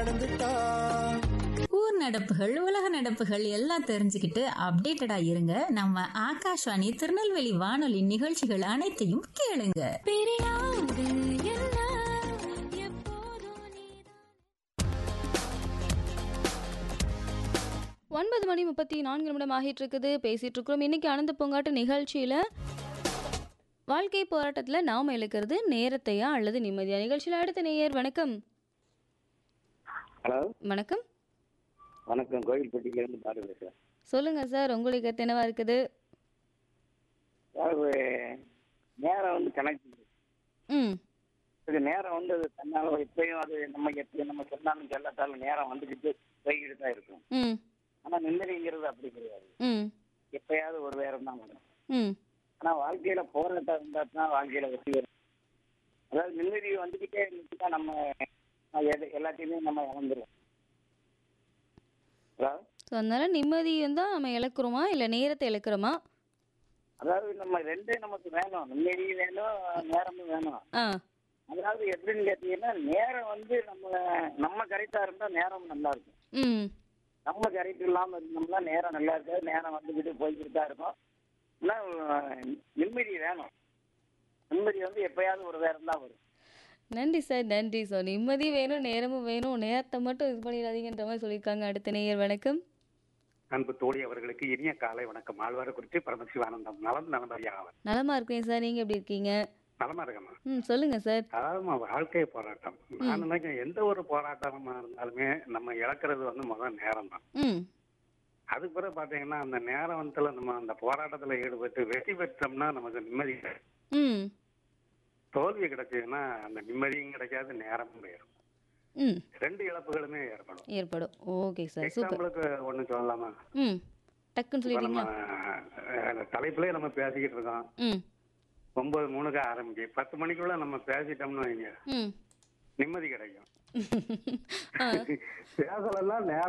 ஊர் நடப்புகள் உலக நடப்புகள் எல்லாம் தெரிஞ்சுக்கிட்டு அப்டேட்டடா இருங்க நம்ம ஆகாஷ்வாணி திருநெல்வேலி வானொலி நிகழ்ச்சிகள் அனைத்தையும் கேளுங்க பிரியாது என்ன எப்போதும் நீதான் ஒன்பது மணி முப்பத்தி நான்கு நிமிடம் ஆகிட்டு இருக்குது பேசிட்டு இருக்கிறோம் இன்னைக்கு ஆனந்த பூங்காட்டு நிகழ்ச்சியில வாழ்க்கை போராட்டத்தில் நாம் இழுக்கிறது நேரத்தையா அல்லது நிம்மதியா நிகழ்ச்சியில் அடுத்த நேயர் வணக்கம் ஹலோ வணக்கம் வணக்கம் கோயில்பட்டியிலேருந்து பாரு பேசுகிறேன் சொல்லுங்க சார் உங்களுக்கு கருத்து என்னவா இருக்குது அதாவது நேரம் வந்து கணக்கு ம் இது நேரம் வந்து அது தன்னால எப்பயும் அது நம்ம எப்பயும் நம்ம சொன்னாலும் சொல்லாட்டாலும் நேரம் வந்துக்கிட்டு போய்கிட்டு தான் இருக்கும் ம் ஆனால் நிம்மதிங்கிறது அப்படி கிடையாது ம் எப்பயாவது ஒரு நேரம் தான் வரும் ம் ஆனால் வாழ்க்கையில போராட்டம் இருந்தால் தான் வாழ்க்கையில வெற்றி வரும் அதாவது நிம்மதி வந்துக்கிட்டே இருந்துச்சுன்னா நம்ம அஹ், எது எல்லாத்தையுமே நம்ம இழந்துருவோம் அதாவது ஸோ அதனால நிம்மதி தான் நம்ம இழக்கிறோமா இல்லை நேரத்தை இழக்கிறோமா அதாவது நம்ம ரெண்டே நமக்கு வேணும் நிம்மதியும் வேணும் நேரமும் வேணும் ஆ அதாவது எப்படின்னு கேட்டீங்கன்னா நேரம் வந்து நம்ம நம்ம கரெக்டா இருந்தா நேரம் நல்லா இருக்கும் ம் நம்ம கரெக்ட் இல்லாம இருந்தோம்னா நேரம் நல்லா இருக்காது நேரம் வந்துக்கிட்டு போய்கிட்டு தான் இருக்கும் ஆனால் நிம்மதி வேணும் நிம்மதி வந்து எப்பயாவது ஒரு நேரம் தான் வரும் நன்றி சார் நன்றி ஸோ நிம்மதி வேணும் நேரமும் வேணும் நேரத்தை மட்டும் இது பண்ணிடாதீங்கன்ற மாதிரி சொல்லியிருக்காங்க அடுத்த நேயர் வணக்கம் அன்பு தோழி அவர்களுக்கு இனிய காலை வணக்கம் ஆழ்வார குறிச்சி பரமசிவானந்தம் நலம் நலமறியாவர் நலமா இருக்கேன் சார் நீங்கள் எப்படி இருக்கீங்க நலமா இருக்கமா ம் சொல்லுங்க சார் அதாவது வாழ்க்கை போராட்டம் நான் நினைக்கிறேன் எந்த ஒரு போராட்டமா இருந்தாலுமே நம்ம இழக்கிறது வந்து முதல் நேரம் தான் ம் அதுக்கு பிறகு பாத்தீங்கன்னா அந்த நேரத்துல நம்ம அந்த போராட்டத்துல ஈடுபட்டு வெற்றி பெற்றோம்னா நமக்கு நிம்மதி கிடைக்கும். ம் தோல்வி கிடைச்சதுன்னா அந்த நிம்மதியும் கிடைக்காது நேரமும் போயிடும் ம் ரெண்டு இழப்புகளுமே ஏற்படும் ஏற்படும் ஓகே சார் சூப்பர் எக்ஸாம்பிளுக்கு ஒண்ணு சொல்லலாமா ம் டக்குன்னு இப்ப நம்ம சொல்லிட்டீங்களா அஹ், தலைப்புலயே நம்ம பேசிக்கிட்டு இருக்கோம் ம் ஒன்பது மூணுக்கு ஆரம்பிக்கு பத்து மணிக்குள்ள நம்ம பேசிட்டோம்னு வைங்க ம் நிம்மதி கிடைக்கும் ஆ பேசலாம் நேரம்